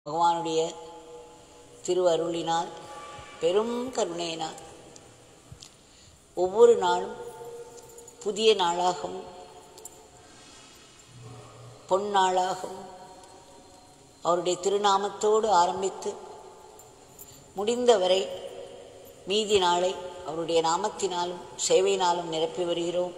பகவானுடைய திருவருளினால் பெரும் கருணையினால் ஒவ்வொரு நாளும் புதிய நாளாகவும் பொன்னாளாகவும் அவருடைய திருநாமத்தோடு ஆரம்பித்து முடிந்தவரை மீதி நாளை அவருடைய நாமத்தினாலும் சேவையினாலும் நிரப்பி வருகிறோம்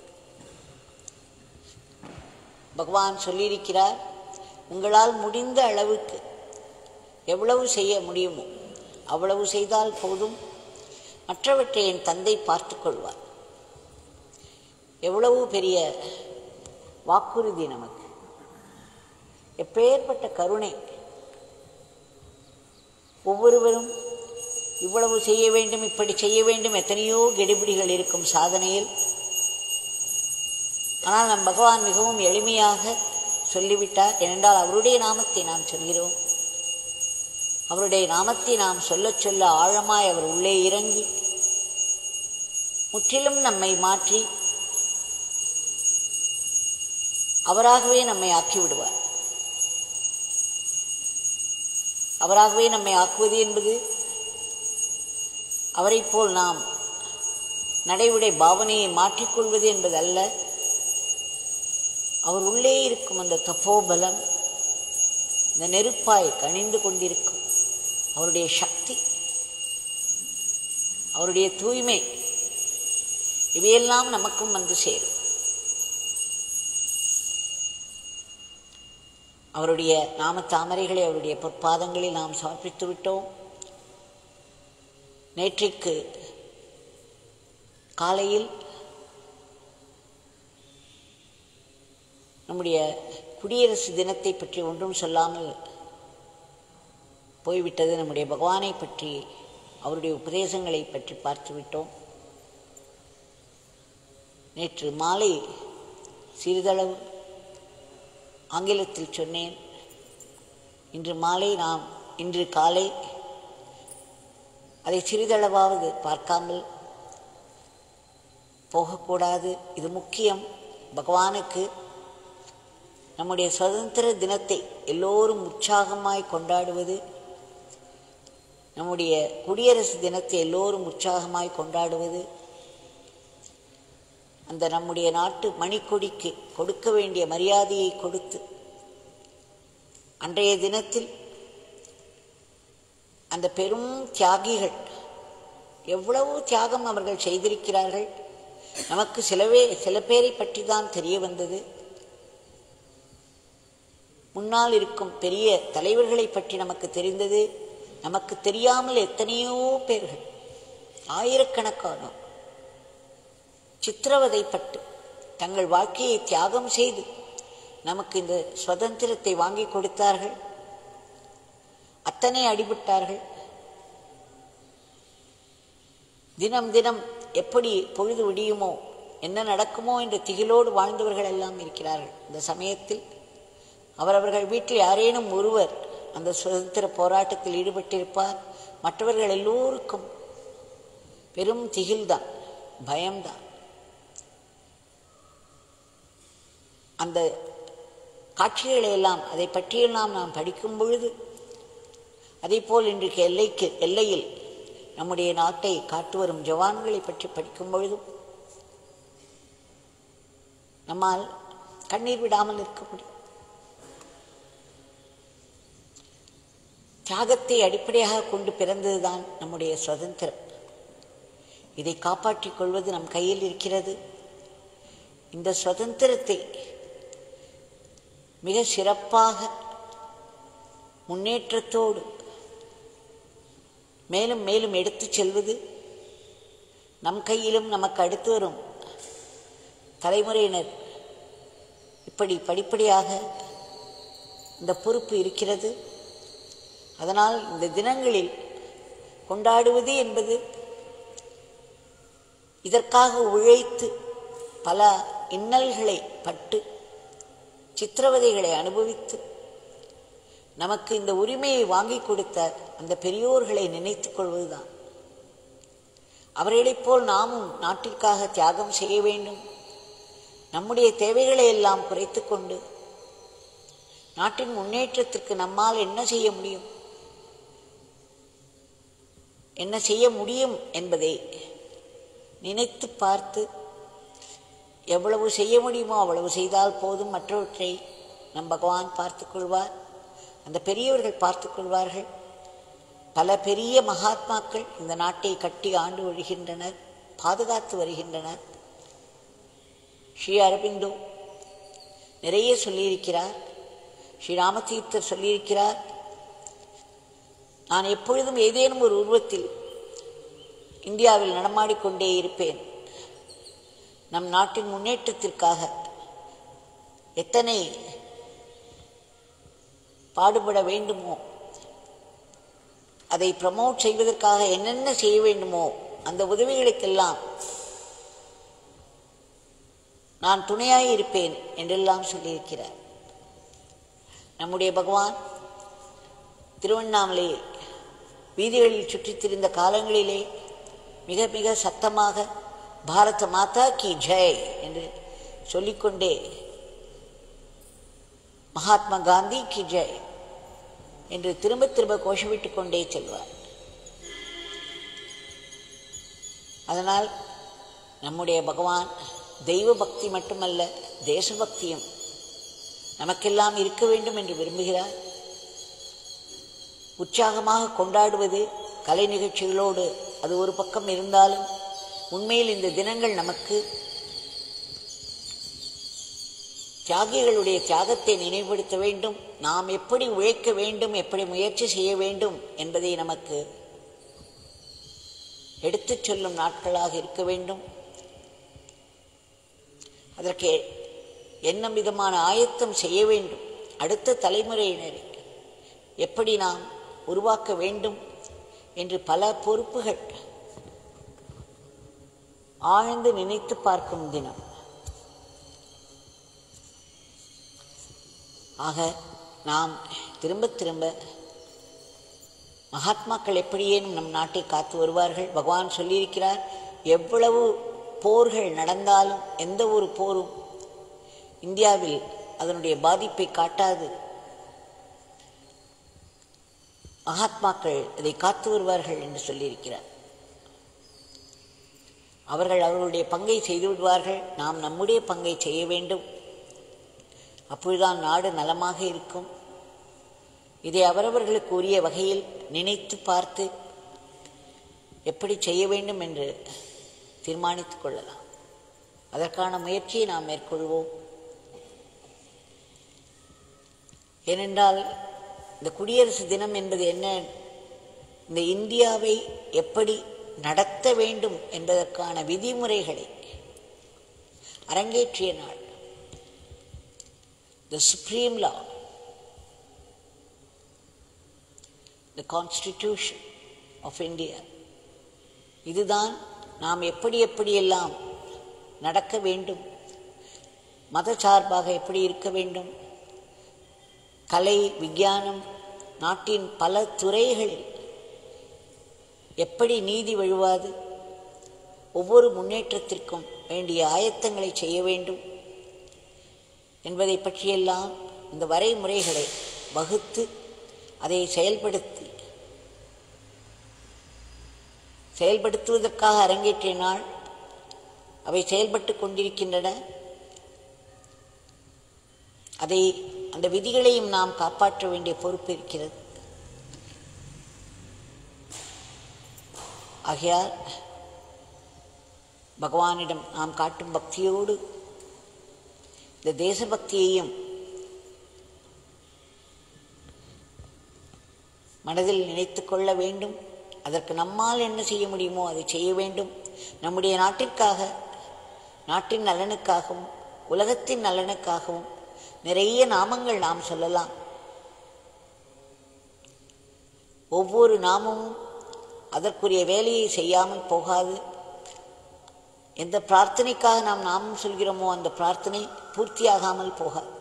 பகவான் சொல்லியிருக்கிறார் உங்களால் முடிந்த அளவுக்கு எவ்வளவு செய்ய முடியுமோ அவ்வளவு செய்தால் போதும் மற்றவற்றை என் தந்தை பார்த்து கொள்வார் எவ்வளவு பெரிய வாக்குறுதி நமக்கு எப்பேற்பட்ட கருணை ஒவ்வொருவரும் இவ்வளவு செய்ய வேண்டும் இப்படி செய்ய வேண்டும் எத்தனையோ கெடுபிடிகள் இருக்கும் சாதனையில் ஆனால் நம் பகவான் மிகவும் எளிமையாக சொல்லிவிட்டார் ஏனென்றால் அவருடைய நாமத்தை நாம் சொல்கிறோம் அவருடைய நாமத்தை நாம் சொல்லச் சொல்ல ஆழமாய் அவர் உள்ளே இறங்கி முற்றிலும் நம்மை மாற்றி அவராகவே நம்மை ஆக்கி விடுவார் அவராகவே நம்மை ஆக்குவது என்பது அவரைப் போல் நாம் நடைவுடை பாவனையை மாற்றிக்கொள்வது என்பதல்ல அவர் உள்ளே இருக்கும் அந்த தப்போபலம் இந்த நெருப்பாய் கணிந்து கொண்டிருக்கும் அவருடைய சக்தி அவருடைய தூய்மை இவையெல்லாம் நமக்கும் வந்து சேரும் அவருடைய நாம தாமரைகளை அவருடைய பொற்பாதங்களில் நாம் சமர்ப்பித்து விட்டோம் நேற்றைக்கு காலையில் நம்முடைய குடியரசு தினத்தை பற்றி ஒன்றும் சொல்லாமல் போய்விட்டது நம்முடைய பகவானை பற்றி அவருடைய உபதேசங்களை பற்றி பார்த்து விட்டோம் நேற்று மாலை சிறிதளவு ஆங்கிலத்தில் சொன்னேன் இன்று மாலை நாம் இன்று காலை அதை சிறிதளவாவது பார்க்காமல் போகக்கூடாது இது முக்கியம் பகவானுக்கு நம்முடைய சுதந்திர தினத்தை எல்லோரும் உற்சாகமாய் கொண்டாடுவது நம்முடைய குடியரசு தினத்தை எல்லோரும் உற்சாகமாய் கொண்டாடுவது அந்த நம்முடைய நாட்டு மணிக்கொடிக்கு கொடுக்க வேண்டிய மரியாதையை கொடுத்து அன்றைய தினத்தில் அந்த பெரும் தியாகிகள் எவ்வளவு தியாகம் அவர்கள் செய்திருக்கிறார்கள் நமக்கு சிலவே சில பேரை பற்றி தான் தெரிய வந்தது முன்னால் இருக்கும் பெரிய தலைவர்களை பற்றி நமக்கு தெரிந்தது நமக்கு தெரியாமல் எத்தனையோ பேர்கள் ஆயிரக்கணக்கானோர் சித்திரவதைப்பட்டு தங்கள் வாழ்க்கையை தியாகம் செய்து நமக்கு இந்த சுதந்திரத்தை வாங்கி கொடுத்தார்கள் அத்தனை அடிபட்டார்கள் தினம் தினம் எப்படி பொழுது விடியுமோ என்ன நடக்குமோ என்ற திகிலோடு வாழ்ந்தவர்கள் எல்லாம் இருக்கிறார்கள் இந்த சமயத்தில் அவரவர்கள் வீட்டில் யாரேனும் ஒருவர் அந்த சுதந்திர போராட்டத்தில் ஈடுபட்டிருப்பார் மற்றவர்கள் எல்லோருக்கும் பெரும் திகில்தான் பயம்தான் அந்த காட்சிகளை எல்லாம் அதை பற்றியெல்லாம் நாம் படிக்கும் பொழுது அதேபோல் இன்றைக்கு எல்லைக்கு எல்லையில் நம்முடைய நாட்டை காட்டு வரும் ஜவான்களை பற்றி படிக்கும் பொழுதும் நம்மால் கண்ணீர் விடாமல் இருக்க முடியும் தியாகத்தை அடிப்படையாக கொண்டு பிறந்ததுதான் நம்முடைய சுதந்திரம் இதை காப்பாற்றிக் கொள்வது நம் கையில் இருக்கிறது இந்த சுதந்திரத்தை மிக சிறப்பாக முன்னேற்றத்தோடு மேலும் மேலும் எடுத்து செல்வது நம் கையிலும் நமக்கு அடுத்து வரும் தலைமுறையினர் இப்படி படிப்படியாக இந்த பொறுப்பு இருக்கிறது அதனால் இந்த தினங்களில் கொண்டாடுவது என்பது இதற்காக உழைத்து பல இன்னல்களை பட்டு சித்திரவதைகளை அனுபவித்து நமக்கு இந்த உரிமையை வாங்கி கொடுத்த அந்த பெரியோர்களை நினைத்துக் கொள்வதுதான் அவர்களைப் போல் நாமும் நாட்டிற்காக தியாகம் செய்ய வேண்டும் நம்முடைய தேவைகளை எல்லாம் குறைத்து கொண்டு நாட்டின் முன்னேற்றத்திற்கு நம்மால் என்ன செய்ய முடியும் என்ன செய்ய முடியும் என்பதை நினைத்து பார்த்து எவ்வளவு செய்ய முடியுமோ அவ்வளவு செய்தால் போதும் மற்றவற்றை நம் பகவான் பார்த்துக் கொள்வார் அந்த பெரியவர்கள் பார்த்துக் கொள்வார்கள் பல பெரிய மகாத்மாக்கள் இந்த நாட்டை கட்டி ஆண்டு வருகின்றனர் பாதுகாத்து வருகின்றனர் ஸ்ரீ அரபிந்தோ நிறைய சொல்லியிருக்கிறார் ஸ்ரீ ராமதீர்த்தர் சொல்லியிருக்கிறார் நான் எப்பொழுதும் ஏதேனும் ஒரு உருவத்தில் இந்தியாவில் நடமாடிக்கொண்டே இருப்பேன் நம் நாட்டின் முன்னேற்றத்திற்காக எத்தனை பாடுபட வேண்டுமோ அதை ப்ரமோட் செய்வதற்காக என்னென்ன செய்ய வேண்டுமோ அந்த உதவிகளுக்கெல்லாம் நான் துணையாய் இருப்பேன் என்றெல்லாம் சொல்லியிருக்கிறார் நம்முடைய பகவான் திருவண்ணாமலை வீதிகளில் சுற்றித் திரிந்த காலங்களிலே மிக மிக சத்தமாக பாரத மாதா கி ஜெய் என்று சொல்லிக்கொண்டே மகாத்மா காந்தி கி ஜெய் என்று திரும்ப திரும்ப கோஷமிட்டுக் கொண்டே செல்வார் அதனால் நம்முடைய பகவான் தெய்வ பக்தி மட்டுமல்ல தேசபக்தியும் நமக்கெல்லாம் இருக்க வேண்டும் என்று விரும்புகிறார் உற்சாகமாக கொண்டாடுவது கலை நிகழ்ச்சிகளோடு அது ஒரு பக்கம் இருந்தாலும் உண்மையில் இந்த தினங்கள் நமக்கு தியாகிகளுடைய தியாகத்தை நினைவுபடுத்த வேண்டும் நாம் எப்படி உழைக்க வேண்டும் எப்படி முயற்சி செய்ய வேண்டும் என்பதை நமக்கு எடுத்துச் சொல்லும் நாட்களாக இருக்க வேண்டும் அதற்கு என்ன விதமான ஆயத்தம் செய்ய வேண்டும் அடுத்த தலைமுறையினரை எப்படி நாம் உருவாக்க வேண்டும் என்று பல பொறுப்புகள் ஆழ்ந்து நினைத்து பார்க்கும் தினம் ஆக நாம் திரும்ப திரும்ப மகாத்மாக்கள் எப்படியேனும் நம் நாட்டை காத்து வருவார்கள் பகவான் சொல்லியிருக்கிறார் எவ்வளவு போர்கள் நடந்தாலும் எந்த ஒரு போரும் இந்தியாவில் அதனுடைய பாதிப்பை காட்டாது மகாத்மாக்கள் இதை காத்து வருவார்கள் என்று சொல்லியிருக்கிறார் அவர்கள் அவர்களுடைய பங்கை செய்து விடுவார்கள் நாம் நம்முடைய பங்கை செய்ய வேண்டும் அப்பொழுதுதான் நாடு நலமாக இருக்கும் இதை அவரவர்களுக்கு உரிய வகையில் நினைத்து பார்த்து எப்படி செய்ய வேண்டும் என்று தீர்மானித்துக் கொள்ளலாம் அதற்கான முயற்சியை நாம் மேற்கொள்வோம் ஏனென்றால் இந்த குடியரசு தினம் என்பது என்ன இந்த இந்தியாவை எப்படி நடத்த வேண்டும் என்பதற்கான விதிமுறைகளை அரங்கேற்றிய நாள் the supreme law, the constitution of India. இதுதான் நாம் எப்படி எப்படியெல்லாம் நடக்க வேண்டும் மத சார்பாக எப்படி இருக்க வேண்டும் கலை விஞ்ஞானம் நாட்டின் பல துறைகளில் எப்படி நீதி வழுவாது ஒவ்வொரு முன்னேற்றத்திற்கும் வேண்டிய ஆயத்தங்களை செய்ய வேண்டும் என்பதை பற்றியெல்லாம் இந்த வரைமுறைகளை வகுத்து அதை செயல்படுத்தி செயல்படுத்துவதற்காக அரங்கேற்றிய நாள் அவை செயல்பட்டு கொண்டிருக்கின்றன அதை அந்த விதிகளையும் நாம் காப்பாற்ற வேண்டிய பொறுப்பு இருக்கிறது ஆகையால் பகவானிடம் நாம் காட்டும் பக்தியோடு இந்த தேசபக்தியையும் மனதில் நினைத்து கொள்ள வேண்டும் அதற்கு நம்மால் என்ன செய்ய முடியுமோ அதை செய்ய வேண்டும் நம்முடைய நாட்டிற்காக நாட்டின் நலனுக்காகவும் உலகத்தின் நலனுக்காகவும் நிறைய நாமங்கள் நாம் சொல்லலாம் ஒவ்வொரு நாமமும் அதற்குரிய வேலையை செய்யாமல் போகாது எந்த பிரார்த்தனைக்காக நாம் நாமம் சொல்கிறோமோ அந்த பிரார்த்தனை பூர்த்தியாகாமல் போகாது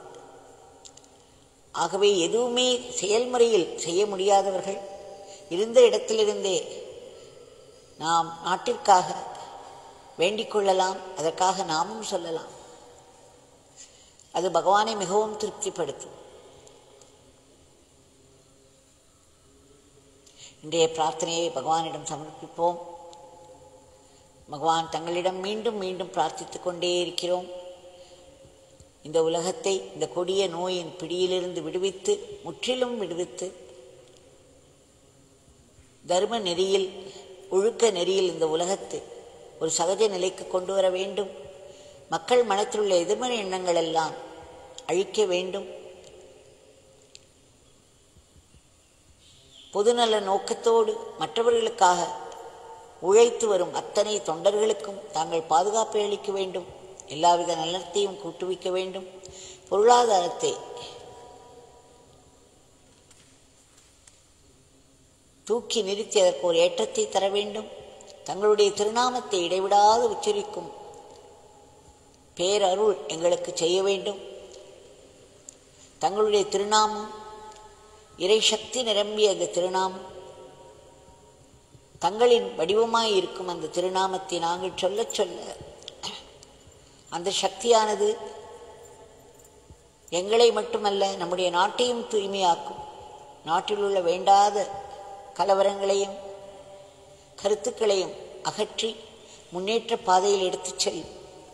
ஆகவே எதுவுமே செயல்முறையில் செய்ய முடியாதவர்கள் இருந்த இடத்திலிருந்தே நாம் நாட்டிற்காக வேண்டிக் கொள்ளலாம் அதற்காக நாமும் சொல்லலாம் அது பகவானை மிகவும் திருப்திப்படுத்தும் இன்றைய பிரார்த்தனையை பகவானிடம் சமர்ப்பிப்போம் பகவான் தங்களிடம் மீண்டும் மீண்டும் பிரார்த்தித்துக் கொண்டே இருக்கிறோம் இந்த உலகத்தை இந்த கொடிய நோயின் பிடியிலிருந்து விடுவித்து முற்றிலும் விடுவித்து தர்ம நெறியில் ஒழுக்க நெறியில் இந்த உலகத்தை ஒரு சகஜ நிலைக்கு கொண்டு வர வேண்டும் மக்கள் மனத்தில் உள்ள எதிர்மறை எண்ணங்கள் எல்லாம் அழிக்க வேண்டும் பொதுநல நோக்கத்தோடு மற்றவர்களுக்காக உழைத்து வரும் அத்தனை தொண்டர்களுக்கும் தாங்கள் பாதுகாப்பை அளிக்க வேண்டும் எல்லாவித நலத்தையும் கூட்டுவிக்க வேண்டும் பொருளாதாரத்தை தூக்கி நிறுத்தி அதற்கு ஒரு ஏற்றத்தை தர வேண்டும் தங்களுடைய திருநாமத்தை இடைவிடாது உச்சரிக்கும் பேரருள் எங்களுக்கு செய்ய வேண்டும் தங்களுடைய திருநாமம் இறை சக்தி நிரம்பிய அந்த திருநாமம் தங்களின் வடிவமாய் இருக்கும் அந்த திருநாமத்தை நாங்கள் சொல்ல சொல்ல அந்த சக்தியானது எங்களை மட்டுமல்ல நம்முடைய நாட்டையும் தூய்மையாக்கும் நாட்டில் உள்ள வேண்டாத கலவரங்களையும் கருத்துக்களையும் அகற்றி முன்னேற்ற பாதையில் எடுத்துச் செல்லும்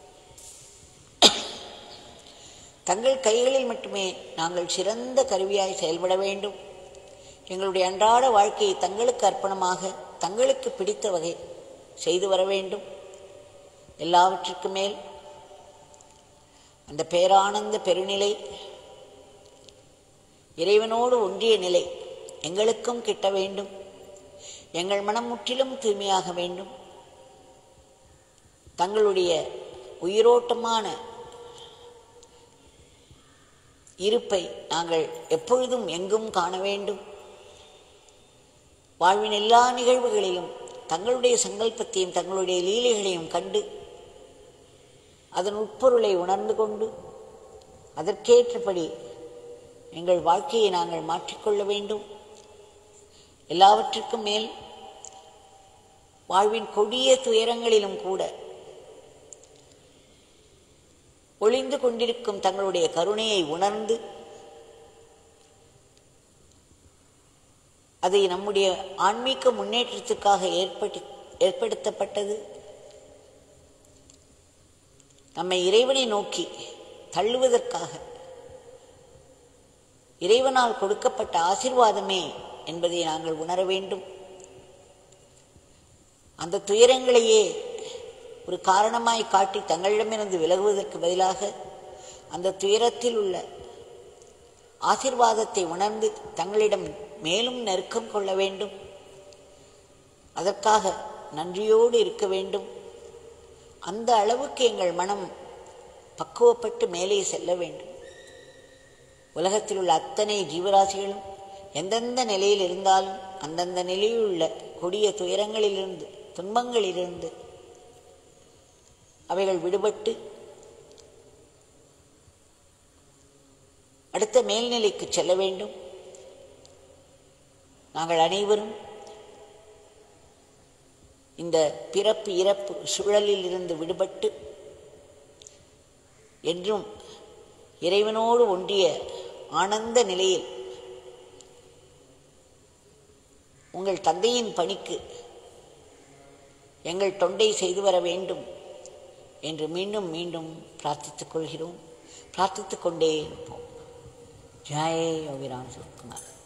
தங்கள் கைகளில் மட்டுமே நாங்கள் சிறந்த கருவியாய் செயல்பட வேண்டும் எங்களுடைய அன்றாட வாழ்க்கையை தங்களுக்கு அர்ப்பணமாக தங்களுக்கு பிடித்த வகை செய்து வர வேண்டும் எல்லாவற்றுக்கு மேல் அந்த பேரானந்த பெருநிலை இறைவனோடு ஒன்றிய நிலை எங்களுக்கும் கிட்ட வேண்டும் எங்கள் மனம் முற்றிலும் தூய்மையாக வேண்டும் தங்களுடைய உயிரோட்டமான இருப்பை நாங்கள் எப்பொழுதும் எங்கும் காண வேண்டும் வாழ்வின் எல்லா நிகழ்வுகளிலும் தங்களுடைய சங்கல்பத்தையும் தங்களுடைய லீலைகளையும் கண்டு அதன் உட்பொருளை உணர்ந்து கொண்டு அதற்கேற்றபடி எங்கள் வாழ்க்கையை நாங்கள் மாற்றிக்கொள்ள வேண்டும் எல்லாவற்றுக்கும் மேல் வாழ்வின் கொடிய துயரங்களிலும் கூட ஒளிந்து கொண்டிருக்கும் தங்களுடைய கருணையை உணர்ந்து அதை நம்முடைய ஆன்மீக முன்னேற்றத்துக்காக ஏற்பட்டு ஏற்படுத்தப்பட்டது நம்மை இறைவனை நோக்கி தள்ளுவதற்காக இறைவனால் கொடுக்கப்பட்ட ஆசிர்வாதமே என்பதை நாங்கள் உணர வேண்டும் அந்த துயரங்களையே ஒரு காரணமாய் காட்டி தங்களிடமிருந்து விலகுவதற்கு பதிலாக அந்த துயரத்தில் உள்ள ஆசிர்வாதத்தை உணர்ந்து தங்களிடம் மேலும் நெருக்கம் கொள்ள வேண்டும் அதற்காக நன்றியோடு இருக்க வேண்டும் அந்த அளவுக்கு எங்கள் மனம் பக்குவப்பட்டு மேலே செல்ல வேண்டும் உலகத்தில் உள்ள அத்தனை ஜீவராசிகளும் எந்தெந்த நிலையில் இருந்தாலும் அந்தந்த நிலையில் உள்ள கொடிய துயரங்களிலிருந்து துன்பங்களிலிருந்து அவைகள் விடுபட்டு அடுத்த மேல்நிலைக்கு செல்ல வேண்டும் நாங்கள் அனைவரும் இந்த பிறப்பு இறப்பு சுழலில் இருந்து விடுபட்டு என்றும் இறைவனோடு ஒன்றிய ஆனந்த நிலையில் உங்கள் தந்தையின் பணிக்கு எங்கள் தொண்டை செய்து வர வேண்டும் என்று மீண்டும் மீண்டும் பிரார்த்தித்துக் கொள்கிறோம் பிரார்த்தித்துக் கொண்டே இருப்போம் ஜெய் யோகிராம் சிவகுமார்